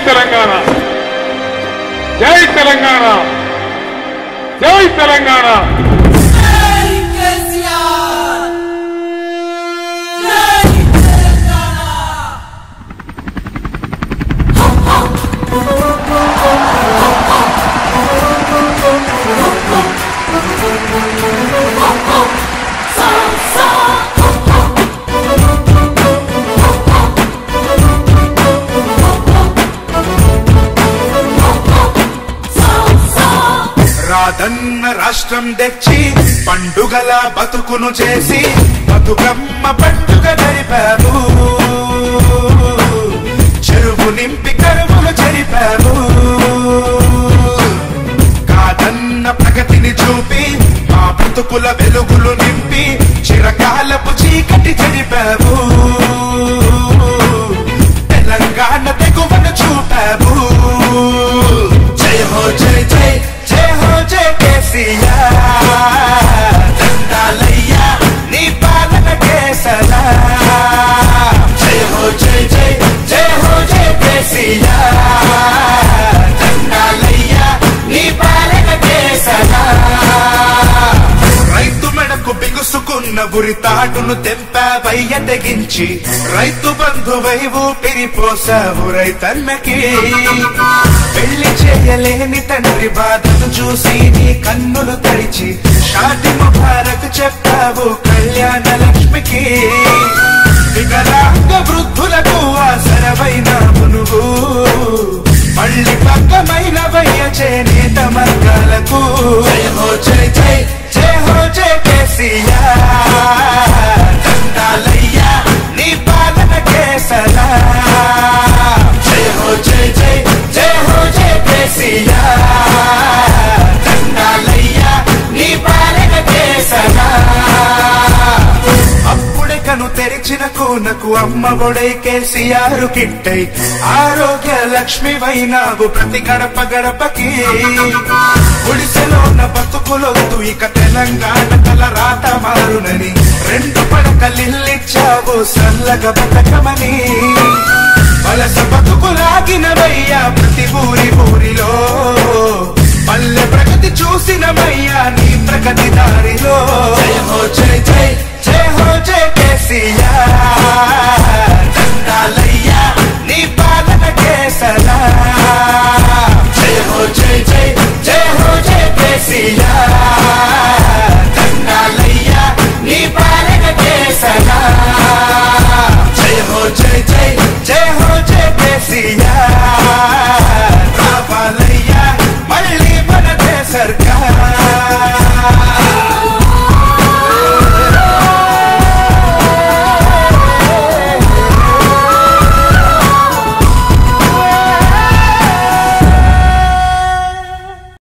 తెలంగాణ జై తెలంగాణ జై తెలంగాణ జై కేసీఆర్ జై తెలంగాణ రాదన్న రాష్ట్రం తెచ్చి పండుగల బతుకును చేసి బతుకమ్మ పండుగ నడిపాము చెరువు నింపి కరువులు చెరిపాము కాదన్న ప్రగతిని చూపి మా బతుకుల వెలుగులు నింపి చిరకాలపు చీకటి చెరిపాము తెలంగాణ తెగువను చూపాము జై హో జై జై జై హో జై కేసీఆర్ దండాలయ్యా నీ పాలన కేసలా జై హో జై జై జై హో జై కేసీఆర్ దండాలయ్యా నీ పాలన కేసలా రైతు మెడకు బిగుసుకున్న గురి తాటును తెంపావయ్య తెగించి రైతు బంధువై ఊపిరి పోసావు రైతన్నకి పెళ్లి చేయలేని తండ్రి బాధను చూసి నీ కన్నులు తడిచి షాది ముబారక్ చెప్పావు కళ్యాణ లక్ష్మికి వికలాంగ వృద్ధులకు ఆసరమైన మునుగు మళ్ళీ పక్కమైన వయ్య చేనేత మార్గాలకు జయ హో జై జై జయ హో జై కేసీఆర్ దండాలయ్యా నీ పాలన కేసలా జయ హో జై జై జయ హో జై కేసీఆర్ దండాలయ్యా నీ పాలన కేసలా అప్పుడే కను తెరిచిన కూనకు అమ్మ ఒడై కేసీఆర్ కిట్టై ఆరోగ్య లక్ష్మి వైనావు ప్రతి గడప గడపకి గుడిసెలోన బతుకులొద్దు ఇక తెలంగాణ తల రాత మారునని రెండు పడకలిల్లిచ్చావు సల్లగ బతకమని వలస బతుకులాగినవయ్యా ప్రతి ఊరి ఊరిలో పల్లె ప్రగతి చూసినవయ్యా నీ ప్రగతి దారిలో జయ హో జై జై జయ హో జై కేసీఆర్ దండాలయ్యా నీ పాలన కేసలా జయ హో జై జై జయ హో జై కేసీఆర్ దండాలయ్యా నీ పాలన కేసలా జయ హో జై జై జయ హో జై కేసీఆర్ రావాలయ్యా మళ్ళీ మనదే సర్కార్